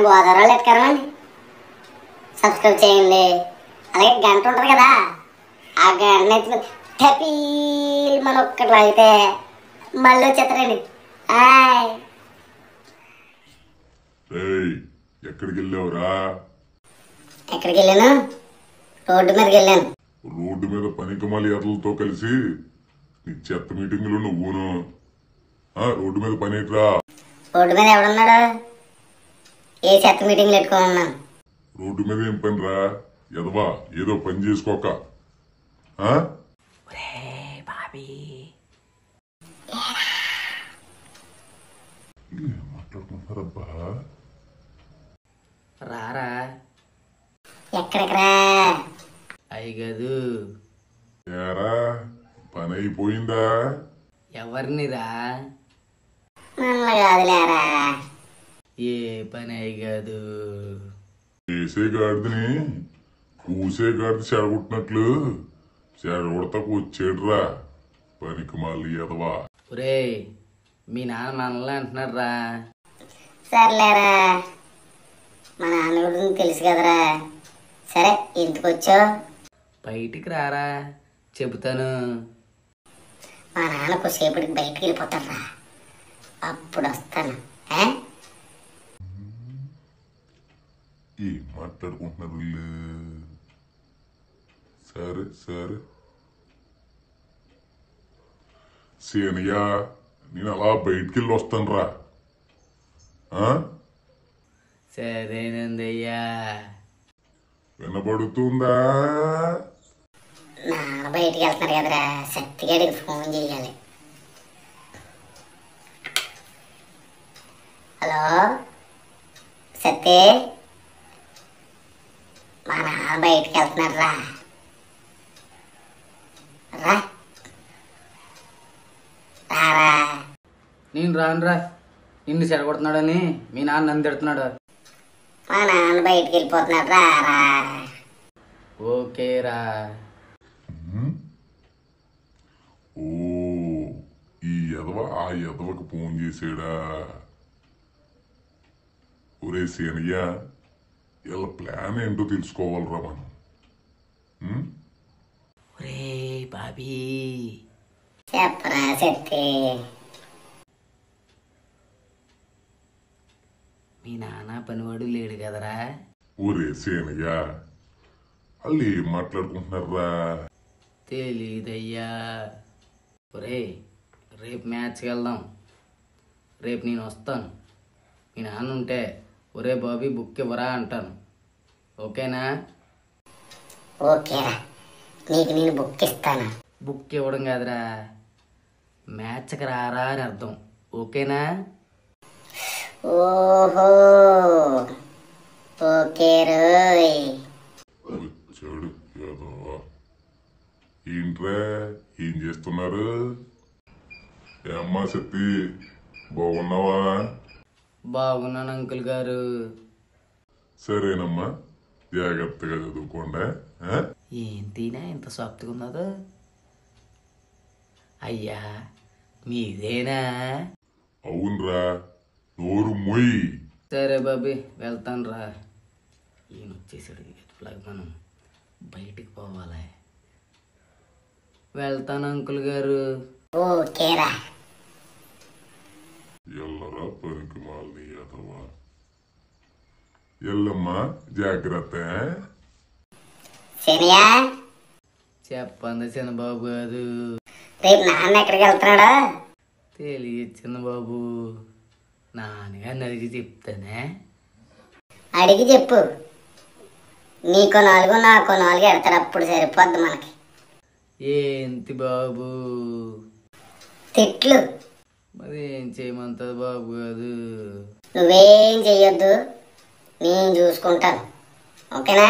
Godavari ఎత్తుకరమండి subscribe చేయండి అలాగే గంట ఉంటుంది కదా ఆ గంట ఎత్తుకుని టపీల్ మన ఒక్కటి అయితే మళ్ళీ వచ్చేస్తారండి హాయ్ ఏయ్ ఎక్కడికి వెళ్ళావురా ఎక్కడికి వెళ్ళాను రోడ్డు మీదకి వెళ్ళాను రోడ్డు మీద పనికిమాలి ఎదలతో కలిసి నీ చెత్త మీటింగులు నువ్వును ఆ, రోడ్డు మీద పని ఏంట్రా రోడ్డు మీద ఎవడున్నాడు ఏ చెత్త మీటింగ్లు పెట్టుకున్నాను రోడ్డు మీద ఏం పని రా ఎదవా ఏదో పని చేసుకోక ఆ? ఏం మాట్లాడుకుంటున్నారబ్బా రారా ఎక్కడెక్కడా అయ్యగదు ఏరా పని అయిపోయిందా ఎవరినిరా నన్ను కాదులేరా ఏ పని అయ్యగదు వేసే గాడిదని కూసే గాడిద చెడగొట్టినట్లు చెడగొడతకు వచ్చేడురా పనికి మళ్ళీ ఎదవా ఒరే మీ నాన్న మనల్ని అంటున్నాడు రా సర్లేరా మా నాన్న గురించి తెలుసు కదరా సరే ఎందుకు వచ్చావు బయటికి రారా చెబుతాను మా నాన్న కొద్దిసేపటికి బయటికి వెళ్ళిపోతారా అప్పుడు వస్తాను ఏ? ఏం మాట్లాడుకుంటున్నారు వీళ్ళు సరే సరే సీనయ్య నేను అలా బయటికి వెళ్ళి వస్తాను రా సరేనందయ్యా వినబడుతుందా నాన్న బయటికి వెళ్తున్నారు కదరా సత్తిగాడికి ఫోన్ చేయాలి హలో సత్తి మా నాన్న బయటికి వెళ్తున్నారు రా రా రారా నేను రానురా నిన్ను చెడగొడుతున్నాడని మీ నాన్న నన్ను తిడుతున్నాడు మా నాన్న బయటికి వెళ్ళిపోతున్నారు రారా ఓకేరా ఓ ఈ ఎదవ ఆ ఎదవకు ఫోన్ చేసాడా ఒరే సీనయ్య వీళ్ళ ప్లాన్ ఏంటో తెలుసుకోవాలిరా మనం ఉం? ఒరే బాబీ చెప్పరా సత్తి మీ నాన్న పనివాడు లేడు కదరా ఒరే సీనయ్య వాళ్ళు ఏం మాట్లాడుకుంటున్నారా తెలీదయ్యా ఒరే రేపు మ్యాచ్కి వెళ్దాం రేపు నేను వస్తాను మీ నాన్న ఉంటే ఒరే బాబీ బుక్ ఇవ్వరా అంటాను ఓకేనా ఓకేరా నీకు నేను బుక్ ఇస్తాను బుక్ ఇవ్వడం కాదురా మ్యాచ్కి రారా అని అర్థం ఓకేనా ఓహో ఓకే రోయ్ వచ్చాడు ఎదవ ఏంట్రా ఏం చేస్తున్నారు ఏ అమ్మా శక్తి బాగున్నావా బాగున్నాను అంకుల్ గారు సరేనమ్మా జాగ్రత్తగా చదువుకోండి ఆ? ఏంటినా ఇంత సాఫ్ట్గా ఉన్నదో అయ్యా మీదేనా అవునరా నోరు మొయ్యి సరే బాబీ వెళ్తాను రా ఈయన వచ్చేసాడు ఇట్లాగ మనం బయటికి పోవాలి వెళ్తాను అంకుల్ గారు ఓకేరా ఎల్లరా పనికి మాలని ఎదవా ఎల్లమ్మా జాగ్రత్త ఆ? శనియా చెప్పండి చిన్నబాబు కాదు రేపు నాన్న ఎక్కడికి వెళ్తున్నాడా తెలియదు చిన్నబాబు నాన్నగారిని అడిగి చెప్తానే అడిగి చెప్పు నీకో నాలుగు నాకో నాలుగు ఎడతారు అప్పుడు సరిపోద్ది మనకి ఏంటి బాబు తిట్లు మరి ఏం చేయమంటుంది బాబు కాదు నువ్వేం చెయ్యొద్దు నేను చూసుకుంటాను ఓకేనా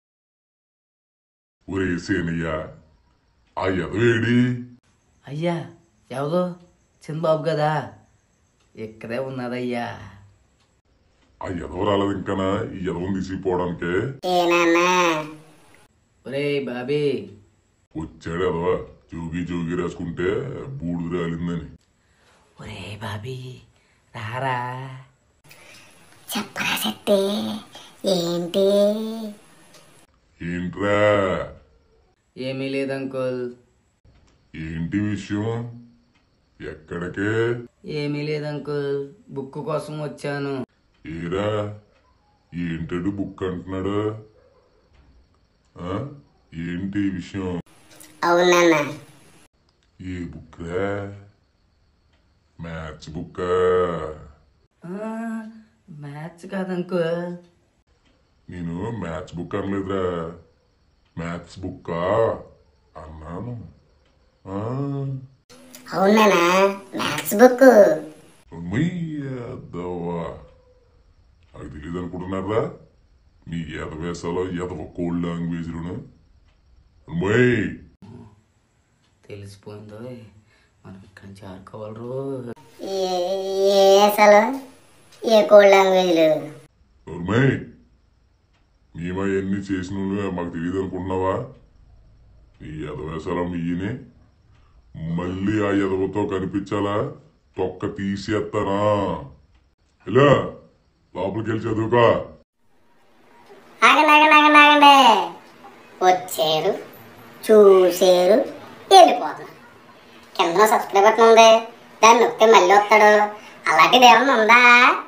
ఒరే సేనయ్య ఆ ఎదవేడి అయ్యా ఎవరు చిన్నబాబు కదా ఇక్కడే ఉన్నదయ్యా ఆ ఎదవ రాలేదు ఇంకానా ఈ ఎదవని తీసుకుపోవడానికే ఏ నాన్న ఒరేయ్ బాబీ వచ్చాడు ఎదవ జోగి జోగి రాసుకుంటే బూడిద రాలిందని ఒరే బాబీ రారా చెప్పరా శెట్టి ఏంటి ఏంట్రా ఏమీ లేదు అంకుల్ ఏంటి విషయం ఎక్కడికే ఏమీ లేదు అంకుల్ బుక్ కోసం వచ్చాను ఏరా ఏంటడు బుక్ అంటున్నాడు ఆ? ఏంటి ఈ విషయం అవునన్న ఏ బుక్ రా మ్యాథ్స్ బుక్ మ్యాథ్స్ కాదు అంకుల్ నేను మ్యాథ్స్ బుక్ అనలేదురా మ్యాథ్స్ బుక్ అన్నాను ఆ, అవునా మ్యాథ్స్ బుక్ ఉమ్మయ్యదవ్వా. నాకు తెలియదు అనుకుంటున్నారా మీ ఎద వేసాలో ఎదవ కోల్డ్ లాంగ్వేజ్లోను అమ్మాయి తెలిసిపోయిందో మనం ఇక్కడి నుంచి ఆడుకోవాలరు ఏ ఏ అసలు ఏ కోల్డ్ లాంగ్వేజ్లు అమ్మాయి మేమా ఎన్ని చేసిన వాళ్ళమే మాకు తెలియదు అనుకుంటున్నావా ఈ ఎదవేసాలా మీయని మళ్ళీ ఆ ఎదవతో కనిపించాలా తొక్క తీసేస్తానా ఇలా లోపలికి వెళ్ళి చదువుకో ఆగండి ఆగండి ఆగండి ఆగండి వచ్చారు చూసారు వెళ్ళిపోతున్నారు కింద సబ్స్క్రైబ్ బటన్ ఉంది దాన్ని నొక్కితే మళ్ళీ వస్తాడు అలాంటిది ఏమన్నా ఉందా